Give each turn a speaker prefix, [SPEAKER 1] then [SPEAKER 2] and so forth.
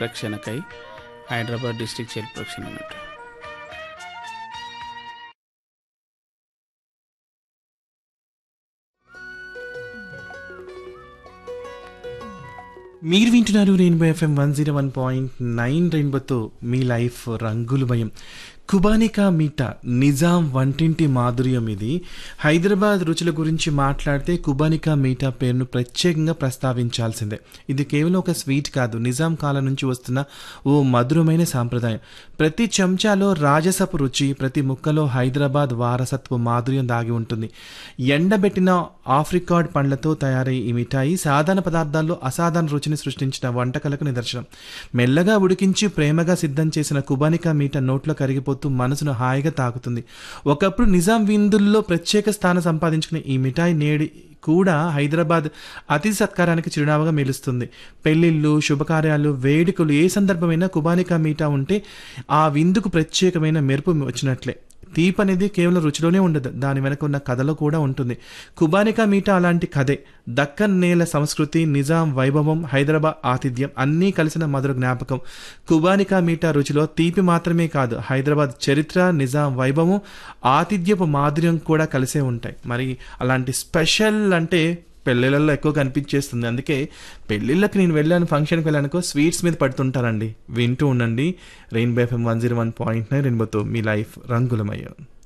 [SPEAKER 1] రక్షణకై Hyderabad district child protection అన్నట్టు
[SPEAKER 2] మీరు వింటున్నారు rainbow FM one zero one point nine రెయిన్బోతో మీ లైఫ్ రంగులమయం కుబానికా మీట నిజాం వంటింటి మాధుర్యం ఇది హైదరాబాద్ రుచుల గురించి మాట్లాడితే కుబానికా మీఠా పేరును ప్రత్యేకంగా ప్రస్తావించాల్సిందే ఇది కేవలం ఒక స్వీట్ కాదు నిజాం కాలం నుంచి వస్తున్న ఓ మధురమైన సాంప్రదాయం ప్రతి చెంచాలో రాజసపు రుచి ప్రతి ముక్కలో హైదరాబాద్ వారసత్వ మాధుర్యం దాగి ఉంటుంది ఎండబెట్టిన ఆఫ్రికాడ్ పండ్లతో తయారయ్యే ఈ మిఠాయి సాధారణ పదార్థాల్లో అసాధారణ రుచిని సృష్టించిన వంటకలకు నిదర్శనం మెల్లగా ఉడికించి ప్రేమగా సిద్ధం చేసిన కుబానికా మీట నోట్లో కరిగిపోతూ మనసును హాయిగా తాకుతుంది ఒకప్పుడు నిజాం విందుల్లో ప్రత్యేక స్థానం సంపాదించుకునే ఈ మిఠాయి నేడి కూడా హైదరాబాద్ అతిథి సత్కారానికి చిరునామాగా నిలుస్తుంది పెళ్లిళ్ళు శుభకార్యాలు వేడుకలు ఏ సందర్భమైనా కుబానికా మీఠా ఉంటే ఆ విందుకు ప్రత్యేకమైన మెరుపు వచ్చినట్లే తీపి అనేది కేవలం రుచిలోనే ఉండదు దాని వెనక ఉన్న కథలో కూడా ఉంటుంది కుబానికా మీఠా అలాంటి కథే దక్కన్ నేల సంస్కృతి నిజాం వైభవం హైదరాబాద్ ఆతిథ్యం అన్నీ కలిసిన మధుర జ్ఞాపకం కుబానికా మీఠా రుచిలో తీపి మాత్రమే కాదు హైదరాబాద్ చరిత్ర నిజాం వైభవం ఆతిథ్యపు మాధుర్యం కూడా కలిసే ఉంటాయి మరి అలాంటి స్పెషల్ అంటే పెళ్ళిళ్ళల్లో ఎక్కువ కనిపించేస్తుంది అందుకే పెళ్ళిళ్ళకి నేను వెళ్ళాను ఫంక్షన్కి వెళ్ళానుకో స్వీట్స్ మీద పడుతుంటారండి వింటూ ఉండండి rainbow FM one zero one point nine రెయిన్బోతో మీ లైఫ్ రంగులమయ్యాం